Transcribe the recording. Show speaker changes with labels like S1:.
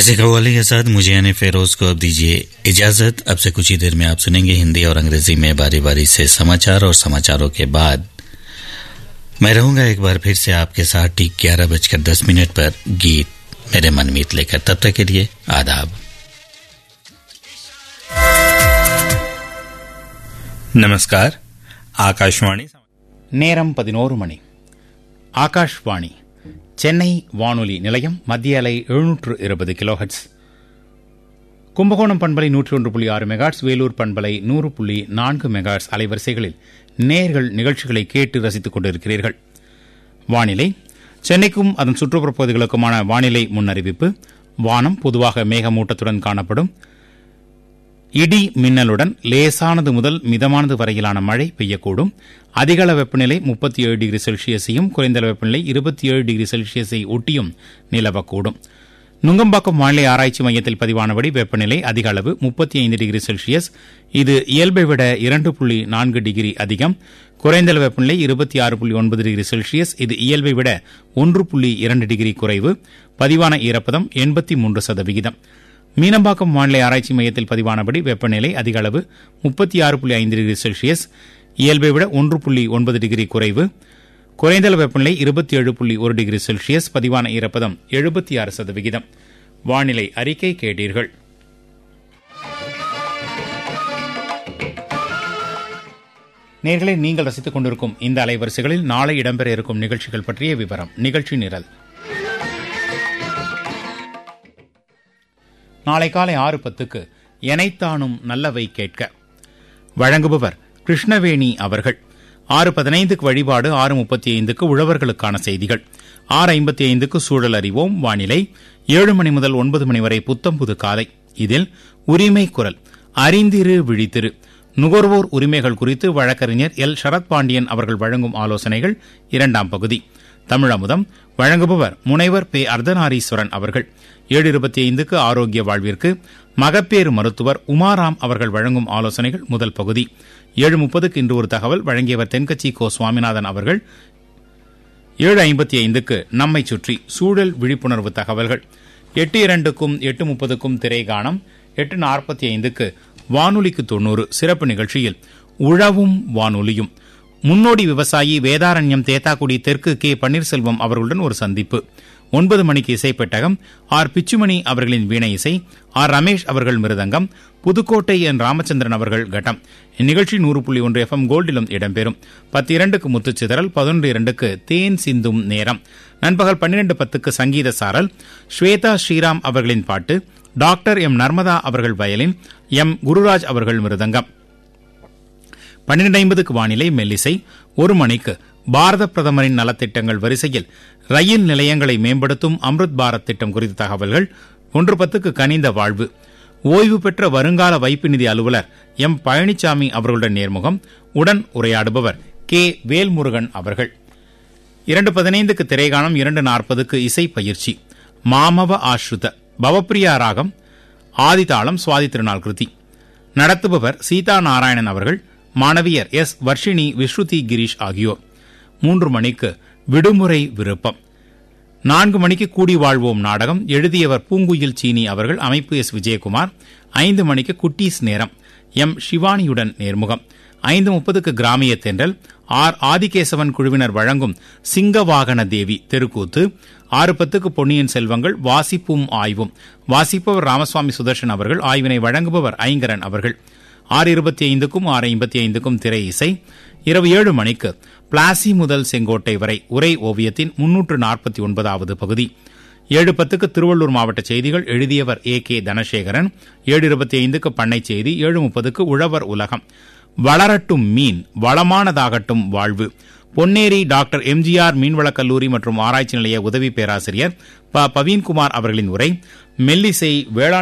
S1: ऐसे कव्वाली के साथ मुझे यानी फेरोज को अब दीजिए इजाजत अब से कुछ ही देर में आप सुनेंगे हिंदी और अंग्रेजी में बारी बारी से समाचार और समाचारों के बाद मैं रहूंगा एक बार फिर से आपके साथ ठीक ग्यारह बजकर दस मिनट पर गीत मेरे मनमीत लेकर तब तक के लिए आदाब
S2: நமஸ்கார் ஆகாஷ்வாணி
S3: நேரம் பதினோரு மணி ஆகாஷ்வாணி சென்னை வானொலி நிலையம் மத்திய அலை எழுநூற்று இருபது கிலோஹெட்ஸ் கும்பகோணம் பண்பலை நூற்றி ஒன்று புள்ளி ஆறு மெகாட்ஸ் வேலூர் பண்பலை நூறு புள்ளி நான்கு மெகாட்ஸ் அலைவரிசைகளில் நேர்கள் நிகழ்ச்சிகளை கேட்டு ரசித்துக் கொண்டிருக்கிறீர்கள் வானிலை சென்னைக்கும் அதன் சுற்றுப்புற பகுதிகளுக்குமான வானிலை முன்னறிவிப்பு வானம் பொதுவாக மேகமூட்டத்துடன் காணப்படும் இடி மின்னலுடன் லேசானது முதல் மிதமானது வரையிலான மழை பெய்யக்கூடும் அதிகள வெப்பநிலை முப்பத்தி ஏழு டிகிரி செல்சியஸையும் குறைந்தளவு வெப்பநிலை இருபத்தி ஏழு டிகிரி செல்சியஸை ஒட்டியும் நிலவக்கூடும் நுங்கம்பாக்கம் வானிலை ஆராய்ச்சி மையத்தில் பதிவானபடி வெப்பநிலை அதிக அளவு முப்பத்தி ஐந்து டிகிரி செல்சியஸ் இது இயல்பை விட இரண்டு புள்ளி நான்கு டிகிரி அதிகம் குறைந்தளவு வெப்பநிலை இருபத்தி ஆறு புள்ளி ஒன்பது டிகிரி செல்சியஸ் இது இயல்பை விட ஒன்று புள்ளி இரண்டு டிகிரி குறைவு பதிவான ஈரப்பதம் எண்பத்தி மூன்று சதவிகிதம் மீனம்பாக்கம் வானிலை ஆராய்ச்சி மையத்தில் பதிவானபடி வெப்பநிலை அதிக அளவு முப்பத்தி ஆறு புள்ளி ஐந்து டிகிரி செல்சியஸ் இயல்பை விட ஒன்று புள்ளி ஒன்பது டிகிரி குறைவு குறைந்தளவு வெப்பநிலை இருபத்தி ஏழு புள்ளி ஒரு டிகிரி செல்சியஸ் பதிவான ஈரப்பதம் எழுபத்தி ஆறு சதவிகிதம் வானிலை அறிக்கை கேட்டீர்கள் நேர்களை நீங்கள் ரசித்துக் கொண்டிருக்கும் இந்த அலைவரிசைகளில் நாளை இடம்பெற இருக்கும் நிகழ்ச்சிகள் பற்றிய விவரம் நிகழ்ச்சி நிரல் நாளை காலை ஆறு பத்துக்கு எனைத்தானும் நல்லவை கேட்க வழங்குபவர் கிருஷ்ணவேணி அவர்கள் ஆறு பதினைந்துக்கு வழிபாடு ஆறு முப்பத்தி ஐந்துக்கு உழவர்களுக்கான செய்திகள் ஆறு ஐம்பத்தி ஐந்துக்கு சூழல் அறிவோம் வானிலை ஏழு மணி முதல் ஒன்பது மணி வரை புத்தம்புது காலை இதில் உரிமை குரல் அறிந்திரு விழித்திரு நுகர்வோர் உரிமைகள் குறித்து வழக்கறிஞர் எல் சரத் பாண்டியன் அவர்கள் வழங்கும் ஆலோசனைகள் இரண்டாம் பகுதி தமிழமுதம் வழங்குபவர் முனைவர் பே அர்த்தநாரீஸ்வரன் அவர்கள் ஏழு இருபத்தி ஐந்துக்கு ஆரோக்கிய வாழ்விற்கு மகப்பேறு மருத்துவர் உமாராம் அவர்கள் வழங்கும் ஆலோசனைகள் முதல் பகுதி ஏழு முப்பதுக்கு இன்று ஒரு தகவல் வழங்கியவர் தென்கட்சி கோ சுவாமிநாதன் அவர்கள் ஏழு ஐம்பத்தி ஐந்துக்கு நம்மை சுற்றி சூழல் விழிப்புணர்வு தகவல்கள் எட்டு இரண்டுக்கும் எட்டு முப்பதுக்கும் திரைகாணம் எட்டு நாற்பத்தி ஐந்துக்கு வானொலிக்கு தொன்னூறு சிறப்பு நிகழ்ச்சியில் உழவும் வானொலியும் முன்னோடி விவசாயி வேதாரண்யம் தேத்தாக்குடி தெற்கு கே பன்னீர்செல்வம் அவர்களுடன் ஒரு சந்திப்பு ஒன்பது மணிக்கு இசைப்பெட்டகம் ஆர் பிச்சுமணி அவர்களின் வீணை இசை ஆர் ரமேஷ் அவர்கள் மிருதங்கம் புதுக்கோட்டை என் ராமச்சந்திரன் அவர்கள் கட்டம் இந்நிகழ்ச்சி நூறு புள்ளி ஒன்று எஃப் எம் கோல்டிலும் இடம்பெறும் பத்து இரண்டுக்கு முத்துச்சிதறல் பதினொன்று இரண்டுக்கு தேன் சிந்தும் நேரம் நண்பகல் பன்னிரண்டு பத்துக்கு சங்கீத சாரல் ஸ்வேதா ஸ்ரீராம் அவர்களின் பாட்டு டாக்டர் எம் நர்மதா அவர்கள் வயலின் எம் குருராஜ் அவர்கள் மிருதங்கம் பன்னிரண்டு ஐம்பதுக்கு வானிலை மெல்லிசை ஒரு மணிக்கு பாரத பிரதமரின் நலத்திட்டங்கள் வரிசையில் ரயில் நிலையங்களை மேம்படுத்தும் அம்ருத் பாரத் திட்டம் குறித்த தகவல்கள் ஒன்று பத்துக்கு கனிந்த வாழ்வு ஓய்வு பெற்ற வருங்கால வைப்பு நிதி அலுவலர் எம் பழனிசாமி அவர்களுடன் நேர்முகம் உடன் உரையாடுபவர் கே வேல்முருகன் அவர்கள் இரண்டு பதினைந்துக்கு திரைகாணம் இரண்டு நாற்பதுக்கு இசை பயிற்சி மாமவ ஆஸ்ருத பவப்பிரியா ராகம் ஆதிதாளம் சுவாதி திருநாள் கிருதி நடத்துபவர் சீதா நாராயணன் அவர்கள் மாணவியர் எஸ் வர்ஷினி விஸ்ருதி கிரீஷ் ஆகியோர் மூன்று மணிக்கு விடுமுறை விருப்பம் நான்கு மணிக்கு கூடி வாழ்வோம் நாடகம் எழுதியவர் பூங்குயில் சீனி அவர்கள் அமைப்பு எஸ் விஜயகுமார் ஐந்து மணிக்கு குட்டீஸ் நேரம் எம் சிவானியுடன் நேர்முகம் ஐந்து முப்பதுக்கு கிராமிய தென்றல் ஆர் ஆதிகேசவன் குழுவினர் வழங்கும் சிங்கவாகன தேவி தெருக்கூத்து ஆறு பத்துக்கு பொன்னியின் செல்வங்கள் வாசிப்பும் ஆய்வும் வாசிப்பவர் ராமசுவாமி சுதர்ஷன் அவர்கள் ஆய்வினை வழங்குபவர் ஐங்கரன் அவர்கள் ஆறு இருபத்தி ஐந்துக்கும் ஆறு ஐம்பத்தி ஐந்துக்கும் திரை இசை இரவு ஏழு மணிக்கு பிளாசி முதல் செங்கோட்டை வரை உரை ஓவியத்தின் முன்னூற்று நாற்பத்தி ஒன்பதாவது பகுதி ஏழு பத்துக்கு திருவள்ளூர் மாவட்ட செய்திகள் எழுதியவர் ஏ கே தனசேகரன் ஏழு இருபத்தி ஐந்துக்கு பண்ணை செய்தி ஏழு முப்பதுக்கு உழவர் உலகம் வளரட்டும் மீன் வளமானதாகட்டும் வாழ்வு பொன்னேரி டாக்டர் எம்ஜிஆர் மீன்வளக் கல்லூரி மற்றும் ஆராய்ச்சி நிலைய உதவி பேராசிரியர் ப பவீன்குமார் அவர்களின் உரை மெல்லிசை வேளாண்